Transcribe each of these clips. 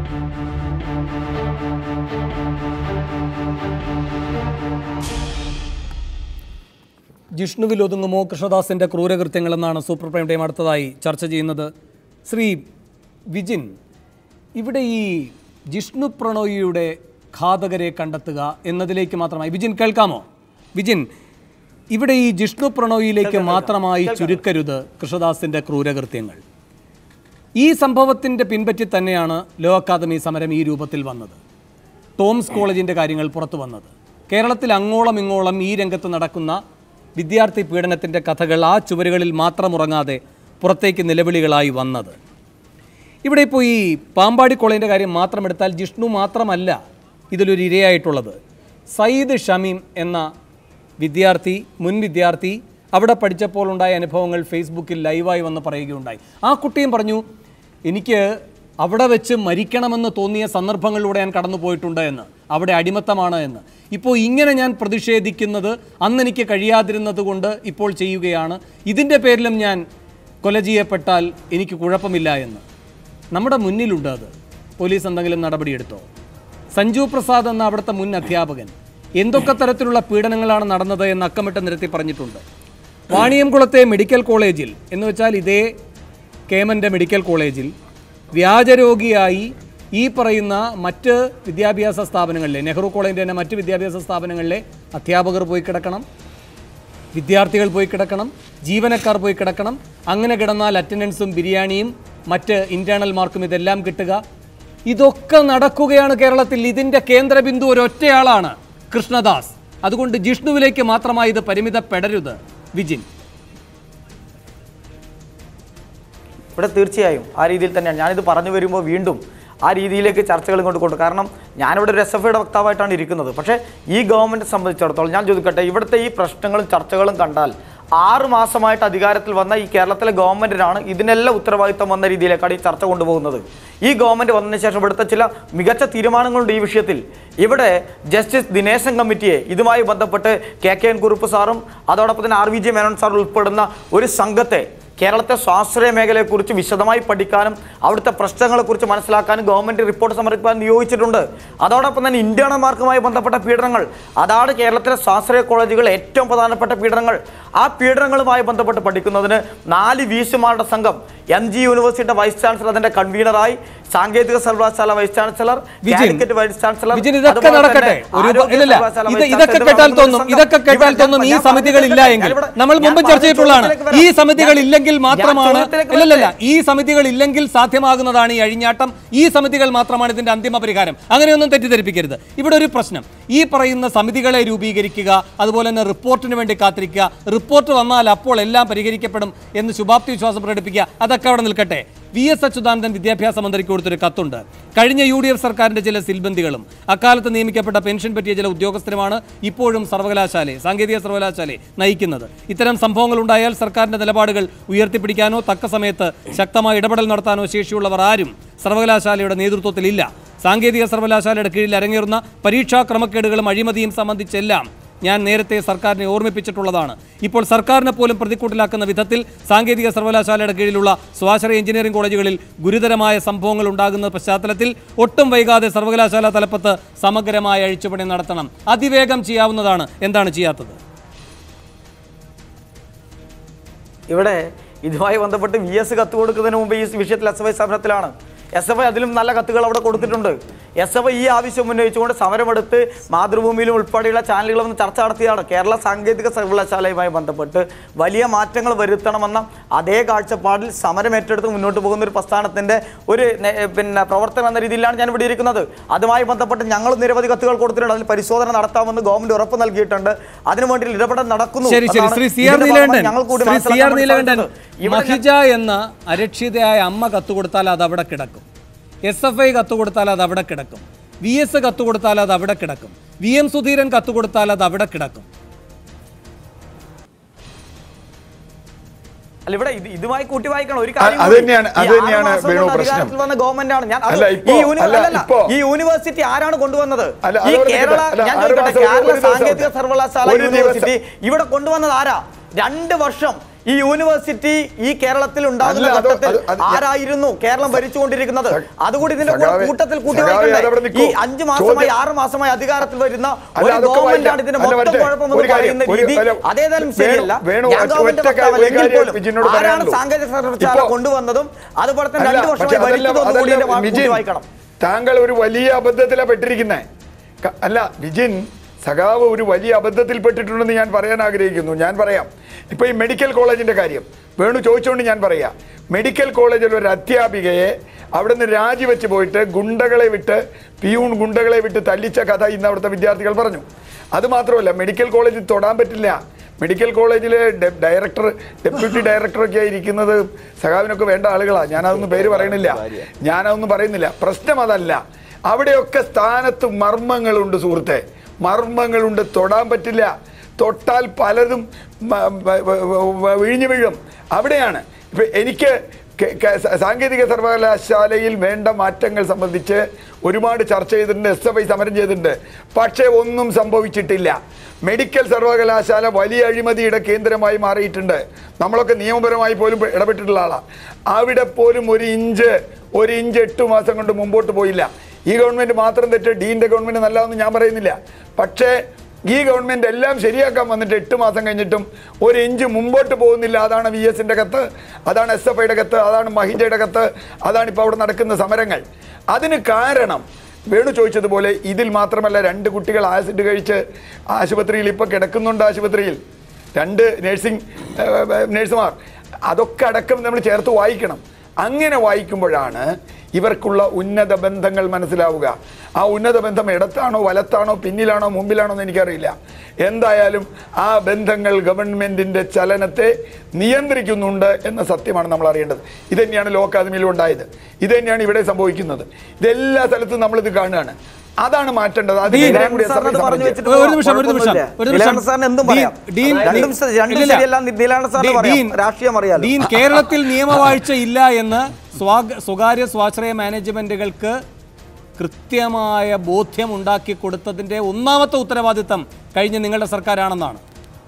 ജിഷ്ണുവിൽ ഒതുങ്ങുമോ കൃഷ്ണദാസിന്റെ ക്രൂരകൃത്യങ്ങളെന്നാണ് സൂപ്പർ പ്രൈം ടൈം അടുത്തതായി ചർച്ച ചെയ്യുന്നത് ശ്രീ വിജിൻ ഇവിടെ ഈ ജിഷ്ണു പ്രണോയിയുടെ ഘാതകരെ കണ്ടെത്തുക എന്നതിലേക്ക് മാത്രമായി വിജിൻ കേൾക്കാമോ വിജിൻ ഇവിടെ ഈ ജിഷ്ണു പ്രണോയിലേക്ക് മാത്രമായി ചുരുക്കരുത് കൃഷ്ണദാസിന്റെ ക്രൂരകൃത്യങ്ങൾ ഈ സംഭവത്തിന്റെ പിൻപറ്റി തന്നെയാണ് ലോ അക്കാദമി സമരം ഈ രൂപത്തിൽ വന്നത് ടോംസ് കോളേജിന്റെ കാര്യങ്ങൾ പുറത്തു വന്നത് കേരളത്തിൽ അങ്ങോളം ഇങ്ങോളം ഈ രംഗത്ത് നടക്കുന്ന വിദ്യാർത്ഥി പീഡനത്തിന്റെ കഥകൾ ആ ചുവരുകളിൽ മാത്രം ഉറങ്ങാതെ പുറത്തേക്ക് നിലവിളികളായി വന്നത് ഇവിടെ ഇപ്പോൾ ഈ പാമ്പാടി കോളേജിൻ്റെ കാര്യം മാത്രം എടുത്താൽ ജിഷ്ണു മാത്രമല്ല ഇതിലൊരു ഇരയായിട്ടുള്ളത് സയ്യിദ് ഷമീം എന്ന വിദ്യാർത്ഥി മുൻ വിദ്യാർത്ഥി അവിടെ പഠിച്ചപ്പോൾ ഉണ്ടായ അനുഭവങ്ങൾ ഫേസ്ബുക്കിൽ ലൈവായി വന്ന് പറയുകയുണ്ടായി ആ കുട്ടിയും പറഞ്ഞു എനിക്ക് അവിടെ വെച്ച് മരിക്കണമെന്ന് തോന്നിയ സന്ദർഭങ്ങളിലൂടെ ഞാൻ കടന്നു പോയിട്ടുണ്ട് എന്ന് അവിടെ അടിമത്തമാണ് എന്ന് ഇപ്പോൾ ഇങ്ങനെ ഞാൻ പ്രതിഷേധിക്കുന്നത് അന്ന് എനിക്ക് കഴിയാതിരുന്നത് കൊണ്ട് ഇപ്പോൾ ചെയ്യുകയാണ് ഇതിൻ്റെ പേരിലും ഞാൻ കൊല ചെയ്യപ്പെട്ടാൽ എനിക്ക് കുഴപ്പമില്ല എന്ന് നമ്മുടെ മുന്നിലുണ്ട് അത് പോലീസ് എന്തെങ്കിലും നടപടിയെടുത്തോ സഞ്ജു പ്രസാദ് എന്ന അവിടുത്തെ മുൻ അധ്യാപകൻ എന്തൊക്കെ തരത്തിലുള്ള പീഡനങ്ങളാണ് നടന്നത് എന്ന് അക്കമിട്ട് നിരത്തി പറഞ്ഞിട്ടുണ്ട് വാണിയംകുളത്തെ മെഡിക്കൽ കോളേജിൽ എന്ന് വെച്ചാൽ ഇതേ കേമൻ്റെ മെഡിക്കൽ കോളേജിൽ വ്യാജരോഗിയായി ഈ പറയുന്ന മറ്റ് വിദ്യാഭ്യാസ സ്ഥാപനങ്ങളിലെ നെഹ്റു കോളേജിൻ്റെ തന്നെ മറ്റ് വിദ്യാഭ്യാസ സ്ഥാപനങ്ങളിലെ അധ്യാപകർ പോയി കിടക്കണം വിദ്യാർത്ഥികൾ പോയി കിടക്കണം ജീവനക്കാർ പോയി കിടക്കണം അങ്ങനെ കിടന്നാൽ അറ്റൻഡൻസും ബിരിയാണിയും മറ്റ് ഇന്റേണൽ മാർക്കും ഇതെല്ലാം കിട്ടുക ഇതൊക്കെ നടക്കുകയാണ് കേരളത്തിൽ ഇതിന്റെ കേന്ദ്രബിന്ദു ഒരൊറ്റയാളാണ് കൃഷ്ണദാസ് അതുകൊണ്ട് ജിഷ്ണുവിലേക്ക് മാത്രമായി ഇത് പരിമിതപ്പെടരുത് വിജിൻ ഇവിടെ തീർച്ചയായും ആ രീതിയിൽ തന്നെയാണ് ഞാനിത് പറഞ്ഞു വരുമ്പോൾ വീണ്ടും ആ രീതിയിലേക്ക് ചർച്ചകൾ ഇങ്ങോട്ട് കൊണ്ടു കാരണം ഞാനിവിടെ ഒരു എസ് എഫ് ഐയുടെ വക്താവായിട്ടാണ് ഇരിക്കുന്നത് പക്ഷേ ഈ ഗവൺമെൻറ് സംബന്ധിച്ചിടത്തോളം ഞാൻ ചോദിക്കട്ടെ ഇവിടുത്തെ ഈ പ്രശ്നങ്ങളും ചർച്ചകളും കണ്ടാൽ ആറ് മാസമായിട്ട് അധികാരത്തിൽ വന്ന ഈ കേരളത്തിലെ ഗവൺമെൻറ്റിനാണ് ഇതിനെല്ലാം ഉത്തരവാദിത്തം വന്ന രീതിയിലേക്കാണ് ഈ ചർച്ച കൊണ്ടുപോകുന്നത് ഈ ഗവൺമെൻറ് വന്നതിന് ശേഷം ഇവിടുത്തെ ചില മികച്ച തീരുമാനങ്ങളുണ്ട് ഈ വിഷയത്തിൽ ഇവിടെ ജസ്റ്റിസ് ദിനേശൻ കമ്മിറ്റിയെ ഇതുമായി ബന്ധപ്പെട്ട് കെ കെ എൻ കുറുപ്പ് സാറും അതോടൊപ്പം തന്നെ R V J Menon sir ഉൾപ്പെടുന്ന ഒരു സംഘത്തെ കേരളത്തെ സ്വാശ്രയ മേഖലയെക്കുറിച്ച് വിശദമായി പഠിക്കാനും അവിടുത്തെ പ്രശ്നങ്ങളെക്കുറിച്ച് മനസ്സിലാക്കാനും ഗവൺമെന്റ് റിപ്പോർട്ട് സമർപ്പിക്കാൻ നിയോഗിച്ചിട്ടുണ്ട് അതോടൊപ്പം തന്നെ ഇന്റേണൽ മാർക്കുമായി ബന്ധപ്പെട്ട പീഡനങ്ങൾ അതാണ് കേരളത്തിലെ സ്വാശ്രയ കോളേജുകൾ ഏറ്റവും പ്രധാനപ്പെട്ട പീഡനങ്ങൾ ആ പീഡനങ്ങളുമായി ബന്ധപ്പെട്ട് പഠിക്കുന്നതിന് നാല് വീശുമാരുടെ സംഘം എം ജി യൂണിവേഴ്സിറ്റിയുടെ വൈസ് ചാൻസലർ അതിന്റെ കൺവീനറായി സാങ്കേതിക സർവകലാശാല vice chancellor Vijin, Calicut vice chancellor Vijin ഇതൊക്കെ അതുപോലെ നടക്കട്ടെ തന്നെ ഒരു ആരോഗ്യ ഇല്ലല്ല സർവകലാശാല ഇത് വൈസ് ഇതൊക്കെ ചാൻസലർ കേട്ടാൽ നടത്തുന്ന തോന്നും സംഘം. ഇതൊക്കെ കേട്ടാൽ ഇവിടെ തോന്നും ഈ ഞാൻ സമിതികൾ ഇല്ല പറഞ്ഞ എങ്കിൽ ചോദ്യത്തിലേക്ക് നമ്മൾ വരാം. മുമ്പ് ഞാൻ ചർച്ച പറഞ്ഞ ചെയ്തിട്ടുള്ളതാണ് ചോദ്യത്തിലേക്ക് ഈ വരാം. സമിതികൾ ഞാൻ- ഇല്ലെങ്കിൽ ഞാൻ മാത്രമാണ് ചോദ്യത്തിലേക്ക് ഇല്ലല്ല വരട്ടെ. ഈ സമിതികൾ ഇല്ലെങ്കിൽ സാധ്യമാകുന്നതാണ് ഈ അഴിഞ്ഞാട്ടം ഈ സമിതികൾ മാത്രമാണ് ഇതിന്റെ അന്തിമ പരിഹാരം അങ്ങനെയൊന്നും തെറ്റിദ്ധരിപ്പിക്കരുത് ഇവിടെ ഒരു പ്രശ്നം ഈ പറയുന്ന സമിതികളെ രൂപീകരിക്കുക അതുപോലെ തന്നെ റിപ്പോർട്ടിന് വേണ്ടി കാത്തിരിക്കുക റിപ്പോർട്ട് വന്നാൽ അപ്പോൾ എല്ലാം പരിഹരിക്കപ്പെടും എന്ന് ശുഭാപ്തി വിശ്വാസം പ്രകടിപ്പിക്കുക അതൊക്കെ അവിടെ നിൽക്കട്ടെ വി എസ് അച്യുതാനന്ദൻ വിദ്യാഭ്യാസ മന്ത്രിക്ക് കൊടുത്തൊരു കത്തുണ്ട് കഴിഞ്ഞ യു ഡി എഫ് സർക്കാരിന്റെ ചില സിൽബന്ധികളും അക്കാലത്ത് നിയമിക്കപ്പെട്ട പെൻഷൻ പറ്റിയ ചില ഉദ്യോഗസ്ഥരുമാണ് ഇപ്പോഴും സർവകലാശാലയെ സാങ്കേതിക സർവകലാശാലയെ നയിക്കുന്നത് ഇത്തരം സംഭവങ്ങൾ ഉണ്ടായാൽ സർക്കാരിന്റെ നിലപാടുകൾ ഉയർത്തിപ്പിടിക്കാനോ തക്ക സമയത്ത് ശക്തമായ ഇടപെടൽ നടത്താനോ ശേഷിയുള്ളവർ ആരും സർവകലാശാലയുടെ നേതൃത്വത്തിലില്ല സാങ്കേതിക സർവകലാശാലയുടെ കീഴിൽ അരങ്ങേറുന്ന പരീക്ഷാ ക്രമക്കേടുകളും അഴിമതിയും സംബന്ധിച്ചെല്ലാം ഞാൻ നേരത്തെ സർക്കാരിനെ ഓർമ്മിപ്പിച്ചിട്ടുള്ളതാണ് ഇപ്പോൾ സർക്കാരിനെ പോലും പ്രതിക്കൂട്ടിലാക്കുന്ന വിധത്തിൽ സാങ്കേതിക സർവകലാശാലയുടെ കീഴിലുള്ള സ്വാശ്രയ എഞ്ചിനീയറിംഗ് കോളേജുകളിൽ ഗുരുതരമായ സംഭവങ്ങൾ ഉണ്ടാകുന്ന പശ്ചാത്തലത്തിൽ ഒട്ടും വൈകാതെ സർവകലാശാല തലപ്പത്ത് സമഗ്രമായ അഴിച്ചുപണി നടത്തണം അതിവേഗം ചെയ്യാവുന്നതാണ് എന്താണ് ചെയ്യാത്തത് ഇവിടെ ഇതുമായി ബന്ധപ്പെട്ട് വി എസ് കത്ത് കൊടുക്കുന്നതിന് മുമ്പ് ഈ വിഷയത്തിൽ എസ് എഫ് ഐ സമരത്തിലാണ് എസ് എഫ് ഐ അതിലും നല്ല കത്തുകൾ അവിടെ കൊടുത്തിട്ടുണ്ട് എസ് എഫ് ഐ ഈ ആവശ്യം ഉന്നയിച്ചുകൊണ്ട് സമരമെടുത്ത് മാതൃഭൂമിയിലും ഉൾപ്പെടെയുള്ള ചാനലുകൾ വന്ന് ചർച്ച നടത്തിയതാണ് കേരള സാങ്കേതിക സർവകലാശാലയുമായി ബന്ധപ്പെട്ട് വലിയ മാറ്റങ്ങൾ വരുത്തണമെന്ന അതേ കാഴ്ചപ്പാടിൽ സമരം ഏറ്റെടുത്ത് മുന്നോട്ട് പോകുന്ന ഒരു പ്രസ്ഥാനത്തിന്റെ ഒരു നെ- പിന്നെ പ്രവർത്തനം എന്ന രീതിയിലാണ് ഞാൻ ഇവിടെ ഇരിക്കുന്നത് അതുമായി ബന്ധപ്പെട്ട് ഞങ്ങൾ നിരവധി കത്തുകൾ കൊടുത്തിട്ടുണ്ട് അതിൽ പരിശോധന നടത്താമെന്ന് ഗവൺമെന്റ് ഉറപ്പ് നൽകിയിട്ടുണ്ട് അതിനുവേണ്ടി ഇടപെടൽ നടക്കുന്നു ശരി ശരി എന്നാണ് ശ്രീ സി ആർ ഇതിന്റെ നീലകണ്ഠൻ ഭാഗമായി ഞങ്ങൾ കൂടി ശ്രീ സി മനസ്സിലാക്കാൻ ആർ വേണ്ടി നീലകണ്ഠൻ സാധിച്ചത്. ഇവിടെ മഹിജ എന്ന അരക്ഷിതയായ അമ്മ കത്ത് കൊടുത്താൽ അത് അവിടെ കിടക്കും എസ് എഫ് ഐ കത്ത് കൊടുത്താൽ അത് അവിടെ കിടക്കും വി എസ് കത്ത് കൊടുത്താൽ അത് അവിടെ കിടക്കും വി എം സുധീരൻ കത്ത് കൊടുത്താൽ അത് അവിടെ കിടക്കും അല്ല ഇവിടെ ഇത് ഇതുമായി കൂട്ടി വായിക്കണം ഒരു കാര്യം അത് കൂടി. തന്നെയാണ്- അത് ഈ ആറ് തന്നെയാണ് മാസം വേണു കൊണ്ട് പ്രശ്നം. അധികാരത്തിൽ വന്ന ഗവൺമെന്റ് ആണ് ഞാൻ അത് അല്ല, ഇപ്പോ- ഈ യൂണി- അല്ല, അല്ലല്ല, ഇപ്പോ- ഈ യൂണിവേഴ്സിറ്റി ആരാണ് കൊണ്ടുവന്നത് അല്ല, ഈ അതവിടെ കേരള നിൽക്കട്ടെ. അല്ല, ഞാൻ ആറ് ചോദിക്കട്ടെ മാസം ഒരു കേരള ദിവസം സാങ്കേതിക ഉണ്ട്. സർവകലാശാല ഒരു ദിവസം. യൂണിവേഴ്സിറ്റി ഇവിടെ കൊണ്ടുവന്നത് ആരാ രണ്ട് വർഷം ഈ യൂണിവേഴ്സിറ്റി ഈ കേരളത്തിൽ ഉണ്ടാകുന്ന അല്ല, അത് ഘട്ടത്തിൽ അത് അത് ഞാൻ- ആരായിരുന്നു കേരളം ഭരിച്ചുകൊണ്ടിരിക്കുന്നത് അതുകൂടി ഇതിന്റെ കൂടെ സഖാവേ, കൂട്ടത്തിൽ കൂട്ടി സഖാവേ, വായിക്കണ്ടേ അതവിടെ നിൽക്കൂ. ഈ അഞ്ചു മാസമായി ചോദ്യം- ആറ് മാസമായി അധികാരത്തിൽ വരുന്ന അല്ല, ഒരു അതൊക്കെ ഗവൺമെന്റ് ആണ് വായിക്കാം. ഇതിന്റെ അല്ല, മൊത്തം മറ്റേ കുഴപ്പമെന്ന് ഒരു കാര്യം, പറയുന്ന ഒരു- രീതി അല്ല, അതേതായാലും വേണു- ശരിയല്ല വേണു, ഞാൻ ഒറ്റ- ഗവൺമെന്റ് ഒറ്റ കാര്യം- ഒരു ഭർത്താവല്ലെങ്കിൽ കാര്യം പോലും വിജിനോട് ആരാണ് പറയാനുള്ളൂ. സാങ്കേതിക സർവകലാശാല ഇപ്പോ- കൊണ്ടുവന്നതും അതുപോലെ തന്നെ അല്ല, രണ്ടു പക്ഷേ വർഷമായി അതല്ല- ഭരിച്ചതും കൂടി അതല്ല ഇതിന്റെ വാ- കൂട്ടി വിജിൻ, വായിക്കണം താങ്കൾ ഒരു വലിയ അബദ്ധത്തിലാണ് പെട്ടിരിക്കുന്നത് അല്ല വിജിൻ സഖാവ് ഒരു വലിയ അബദ്ധത്തിൽ പെട്ടിട്ടുണ്ടെന്ന് ഞാൻ പറയാൻ ആഗ്രഹിക്കുന്നു ഞാൻ പറയാം ഇപ്പൊ ഈ മെഡിക്കൽ കോളേജിന്റെ കാര്യം വേണു ചോദിച്ചുകൊണ്ട് ഞാൻ പറയാം മെഡിക്കൽ കോളേജിൽ ഒരു അധ്യാപികയെ അവിടെ നിന്ന് രാജിവെച്ച് പോയിട്ട് ഗുണ്ടകളെ വിട്ട് പിയൂൺ ഗുണ്ടകളെ വിട്ട് തല്ലിച്ച കഥ ഇന്ന് അവിടുത്തെ വിദ്യാർത്ഥികൾ പറഞ്ഞു അത് മാത്രമല്ല മെഡിക്കൽ കോളേജിൽ തൊടാൻ പറ്റില്ല മെഡിക്കൽ കോളേജിലെ ഡെ- ഡയറക്ടർ ഡെപ്യൂട്ടി ഡയറക്ടറൊക്കെ ഇരിക്കുന്നത് സഖാവിനൊക്കെ വേണ്ട ആളുകളാണ് ഞാനതൊന്നും പേര് പറയണില്ല ഞാനതൊന്നും പറയുന്നില്ല പ്രശ്നം അതല്ല അവിടെയൊക്കെ സ്ഥാനത്ത് മർമ്മങ്ങളുണ്ട് സുഹൃത്തെ മർമ്മങ്ങളുണ്ട് തൊടാൻ പറ്റില്ല തൊട്ടാൽ പലതും മ- വ- വ- വ- വിഴിഞ്ഞു വീഴും അവിടെയാണ് ഇപ്പൊ എനിക്ക് കെ- കെ- സ- സാങ്കേതിക സർവകലാശാലയിൽ വേണ്ട മാറ്റങ്ങൾ സംബന്ധിച്ച് ഒരുപാട് ചർച്ച ചെയ്തിട്ടുണ്ട് എസ് എഫ് ഐ സമരം ചെയ്തിട്ടുണ്ട് പക്ഷേ ഒന്നും സംഭവിച്ചിട്ടില്ല മെഡിക്കൽ സർവകലാശാല വലിയ അഴിമതിയുടെ കേന്ദ്രമായി മാറിയിട്ടുണ്ട് നമ്മളൊക്കെ നിയമപരമായി പോലും ഇടപെട്ടിട്ടുള്ള ആളാണ് അവിടെ പോലും ഒരു ഇഞ്ച് ഒരു ഇഞ്ച് എട്ട് മാസം കൊണ്ട് മുമ്പോട്ട് പോയില്ല ഈ ഗവൺമെന്റ് മാത്രം തെറ്റ് ഡീൻ്റെ ഗവൺമെന്റ് നല്ലതെന്ന് ഞാൻ പറയുന്നില്ല പക്ഷേ ഈ ഗവൺമെന്റ് എല്ലാം ശരിയാക്കാൻ വന്നിട്ട് എട്ട് മാസം കഴിഞ്ഞിട്ടും ഒരു ഇഞ്ച് മുമ്പോട്ട് പോകുന്നില്ല അതാണ് വി എസിന്റെ കത്ത് അതാണ് എസ് എഫ് ഐയുടെ കത്ത് അതാണ് മഹിജയുടെ കത്ത് അതാണ് ഇപ്പോൾ അവിടെ നടക്കുന്ന സമരങ്ങൾ അതിന് കാരണം വേണു ചോദിച്ചതുപോലെ ഇതിൽ മാത്രമല്ല രണ്ട് കുട്ടികൾ ആസിഡ് കഴിച്ച് ആശുപത്രിയിൽ ഇപ്പോൾ കിടക്കുന്നുണ്ട് ആശുപത്രിയിൽ രണ്ട് നഴ്സിംഗ് നഴ്സുമാർ അതൊക്കെ അടക്കം നമ്മൾ ചേർത്ത് വായിക്കണം അങ്ങനെ വായിക്കുമ്പോഴാണ് ഇവർക്കുള്ള ഉന്നത ബന്ധങ്ങൾ മനസ്സിലാവുക ആ ഉന്നത ബന്ധം ഇടത്താണോ വലത്താണോ പിന്നിലാണോ മുമ്പിലാണോ എന്ന് എനിക്കറിയില്ല എന്തായാലും ആ ബന്ധങ്ങൾ ഗവൺമെന്റിന്റെ ചലനത്തെ നിയന്ത്രിക്കുന്നുണ്ട് എന്ന സത്യമാണ് നമ്മൾ അറിയേണ്ടത് ഇത് തന്നെയാണ് ലോ അക്കാദമിയിലും ഉണ്ടായത് ഇത് തന്നെയാണ് ഇവിടെ സംഭവിക്കുന്നത് ഇതെല്ലാ സ്ഥലത്തും നമ്മളിത് കാണുകയാണ് അതാണ് മാറ്റേണ്ടത് അതിനെതിരെ കൂടി സാറിന് അത് സമരം പറഞ്ഞു ചെയ്യാം. വെച്ചിട്ട് ഒരു നിമിഷം ഒരു നിമിഷം കുഴപ്പമൊന്നുമില്ല. ഒരു നിമിഷം നിലാണ്ട് സാറിന് എന്തും ഡീൻ- പറയാം ഡീൻ രണ്ടും സ- രണ്ടും ഇല്ലില്ല. ശരിയല്ല നിലാണ്ട് സാറിന് ഡീൻ- പറയാം ഡീൻ- രാഷ്ട്രീയം അറിയാലോ ഡീൻ കേരളത്തിൽ നിയമവാഴ്ച ഇല്ല എന്ന് സ്വാഗ സ്വകാര്യ സ്വാശ്രയ മാനേജ്മെന്റുകൾക്ക് കൃത്യമായ ബോധ്യം ഉണ്ടാക്കി കൊടുത്തതിന്റെ ഒന്നാമത്തെ ഉത്തരവാദിത്തം കഴിഞ്ഞ നിങ്ങളുടെ സർക്കാരാണെന്നാണ്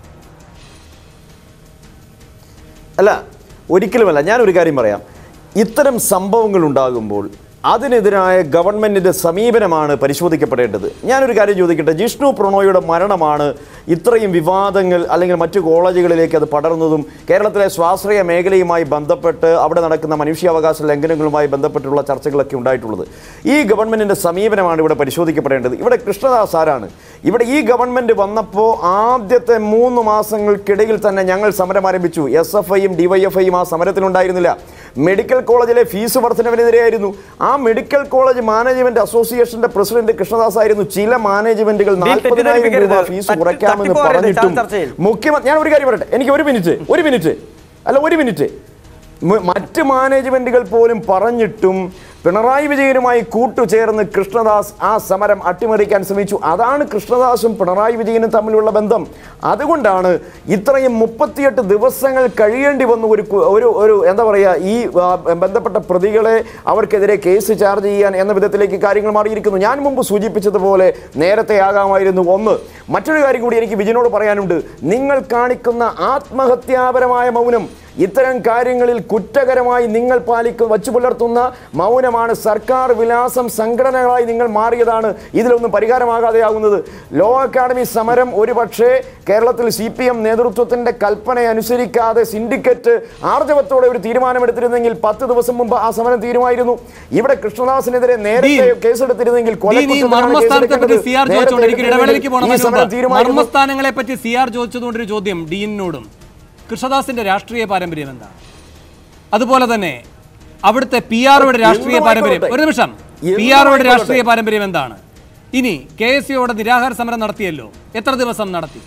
അല്ല ഒരിക്കലുമല്ല ഞാനൊരു കാര്യം പറയാം ഇത്തരം സംഭവങ്ങൾ ഉണ്ടാകുമ്പോൾ അതിനെതിരായ ഗവൺമെന്റിന്റെ സമീപനമാണ് പരിശോധിക്കപ്പെടേണ്ടത് ഞാനൊരു കാര്യം ചോദിക്കട്ടെ ജിഷ്ണു പ്രണോയുടെ മരണമാണ് ഇത്രയും വിവാദങ്ങൾ അല്ലെങ്കിൽ മറ്റു കോളേജുകളിലേക്ക് അത് പടർന്നതും കേരളത്തിലെ സ്വാശ്രയ മേഖലയുമായി ബന്ധപ്പെട്ട് അവിടെ നടക്കുന്ന മനുഷ്യാവകാശ ലംഘനങ്ങളുമായി ബന്ധപ്പെട്ടുള്ള ചർച്ചകളൊക്കെ ഉണ്ടായിട്ടുള്ളത് ഈ ഗവൺമെന്റിന്റെ സമീപനമാണ് ഇവിടെ പരിശോധിക്കപ്പെടേണ്ടത് ഇവിടെ കൃഷ്ണദാസ് ആരാണ് ഇവിടെ ഈ ഗവൺമെന്റ് വന്നപ്പോൾ ആദ്യത്തെ മൂന്ന് മാസങ്ങൾക്കിടയിൽ തന്നെ ഞങ്ങൾ സമരം ആരംഭിച്ചു എസ് എഫ് ഐയും ഡിവൈഎഫ്ഐയും ആ സമരത്തിലുണ്ടായിരുന്നില്ല മെഡിക്കൽ കോളേജിലെ ഫീസ് വർധനവിനെതിരെയായിരുന്നു ആ മെഡിക്കൽ കോളേജ് മാനേജ്മെന്റ് അസോസിയേഷന്റെ പ്രസിഡന്റ് കൃഷ്ണദാസ് ആയിരുന്നു ചില മാനേജ്മെന്റുകൾ ഡീൻ നാൽപ്പതിനായിരം രൂപ തെറ്റിദ്ധരിപ്പിക്കരുത്. ഫീസ് തട്ടി- കുറയ്ക്കാമെന്ന് തട്ടിപ്പ് പറയരുത് പറഞ്ഞിട്ടും ചർച്ചയിൽ. മുഖ്യമന്ത്രി ഞാൻ ഒരു കാര്യം പറയട്ടെ എനിക്ക് ഒരു മിനിറ്റ് ഒരു മിനിറ്റ് അല്ല ഒരു മിനിറ്റ് മ- മറ്റ് മാനേജ്മെന്റുകൾ പോലും പറഞ്ഞിട്ടും പിണറായി വിജയനുമായി കൂട്ടുചേർന്ന് കൃഷ്ണദാസ് ആ സമരം അട്ടിമറിക്കാൻ ശ്രമിച്ചു അതാണ് കൃഷ്ണദാസും പിണറായി വിജയനും തമ്മിലുള്ള ബന്ധം അതുകൊണ്ടാണ് ഇത്രയും മുപ്പത്തിയെട്ട് ദിവസങ്ങൾ കഴിയേണ്ടി വന്നു ഒരു കു- ഒരു ഒരു എന്താ പറയുക ഈ ആ, ബന്ധപ്പെട്ട പ്രതികളെ അവർക്കെതിരെ കേസ് ചാർജ് ചെയ്യാൻ എന്ന വിധത്തിലേക്ക് കാര്യങ്ങൾ മാറിയിരിക്കുന്നു ഞാൻ മുമ്പ് സൂചിപ്പിച്ചതുപോലെ നേരത്തെ ആകാമായിരുന്നു ഒന്ന് മറ്റൊരു കാര്യം കൂടി എനിക്ക് വിജയനോട് പറയാനുണ്ട് നിങ്ങൾ കാണിക്കുന്ന ആത്മഹത്യാപരമായ മൗനം ഇത്തരം കാര്യങ്ങളിൽ കുറ്റകരമായി നിങ്ങൾ പാലിക്കു വച്ചു പുലർത്തുന്ന മൗനമാണ് സർക്കാർ വിലാസം സംഘടനകളായി നിങ്ങൾ മാറിയതാണ് ഇതിലൊന്നും പരിഹാരമാകാതെയാകുന്നത് ലോ അക്കാദമി സമരം ഒരുപക്ഷെ കേരളത്തിൽ സി പി എം നേതൃത്വത്തിന്റെ കൽപ്പന അനുസരിക്കാതെ സിൻഡിക്കേറ്റ് ആർജവത്തോടെ ഒരു തീരുമാനമെടുത്തിരുന്നെങ്കിൽ പത്ത് ദിവസം മുമ്പ് ആ സമരം തീരുമായിരുന്നു ഇവിടെ കൃഷ്ണദാസിനെതിരെ നേരത്തെ ഡീൻ, കേസെടുത്തിരുന്നെങ്കിൽ ഡീൻ, ഈ കൊലക്കുറ്റത്തിനാണ് മർമ്മസ്ഥാനത്തെ പറ്റി കേസെടുക്കേണ്ടത്. സി ആർ നേരത്തെ ചോദിച്ചുകൊണ്ട് എനിക്ക് ഇടവേളയ്ക്ക് ഈ പോകണമെന്ന് സമരം മുമ്പ് തീരുമാനിക്കുന്നു. മർമ്മസ്ഥാനങ്ങളെ പറ്റി സി ആർ ചോദിച്ചതുകൊണ്ടൊരു ചോദ്യം ഡീനിനോടും കൃഷ്ണദാസിന്റെ രാഷ്ട്രീയ പാരമ്പര്യം എന്താ അതുപോലെ തന്നെ അവിടുത്തെ പി ആർഒയുടെ രാഷ്ട്രീയ എന്തും പാരമ്പര്യം ആയിക്കോട്ടെ. ഒരു നിമിഷം എന്തും പി ആർഒയുടെ ആയിക്കോട്ടെ. രാഷ്ട്രീയ പാരമ്പര്യം എന്താണ് ഇനി കെ എസ് യുടെ നിരാഹാര സമരം നടത്തിയല്ലോ എത്ര ദിവസം നടത്തി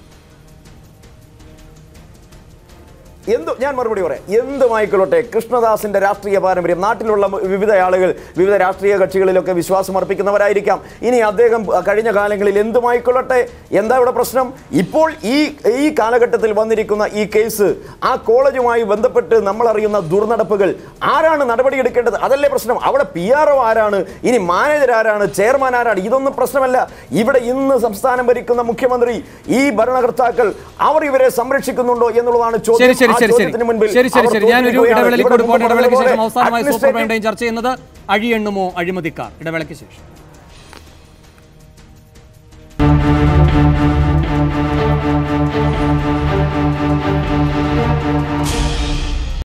എന്തു ഞാൻ മറുപടി പറയാം എന്തുമായിക്കൊള്ളട്ടെ കൃഷ്ണദാസിന്റെ രാഷ്ട്രീയ പാരമ്പര്യം നാട്ടിലുള്ള വിവിധ ആളുകൾ വിവിധ രാഷ്ട്രീയ കക്ഷികളിലൊക്കെ വിശ്വാസം അർപ്പിക്കുന്നവരായിരിക്കാം ഇനി അദ്ദേഹം കഴിഞ്ഞ കാലങ്ങളിൽ എന്തുമായിക്കൊള്ളട്ടെ എന്താ ഇവിടെ പ്രശ്നം ഇപ്പോൾ ഈ ഈ കാലഘട്ടത്തിൽ വന്നിരിക്കുന്ന ഈ കേസ് ആ കോളേജുമായി ബന്ധപ്പെട്ട് നമ്മൾ അറിയുന്ന ദുർനടപ്പുകൾ ആരാണ് നടപടിയെടുക്കേണ്ടത് അതല്ലേ പ്രശ്നം അവിടെ പി ആർ ഒ ആരാണ് ഇനി മാനേജർ ആരാണ് ചെയർമാൻ ആരാണ് ഇതൊന്നും പ്രശ്നമല്ല ഇവിടെ ഇന്ന് സംസ്ഥാനം ഭരിക്കുന്ന മുഖ്യമന്ത്രി ഈ ഭരണകർത്താക്കൾ അവർ ഇവരെ സംരക്ഷിക്കുന്നുണ്ടോ എന്നുള്ളതാണ് ശരി ചോദ്യം ശരി ആ ശരി ശരി ചോദ്യത്തിന് മുൻപിൽ ശരി ശരി അവർ ശരി ഞാനൊരു തോറ്റിരിക്കുകയാണ്. ഇടവേളയ്ക്ക് ഇവിടെ കൂടി പോകട്ടെ മുമ്പ് ഇടവേളയ്ക്ക് ശേഷം പറഞ്ഞതുപോലെ അവസാനമായി സൂപ്പർ പ്രൈം administrative- ടൈം ചർച്ച ചെയ്യുന്നത് അഴിയെണ്ണുമോ അഴിമതിക്കാർ ഇടവേളയ്ക്ക് ശേഷം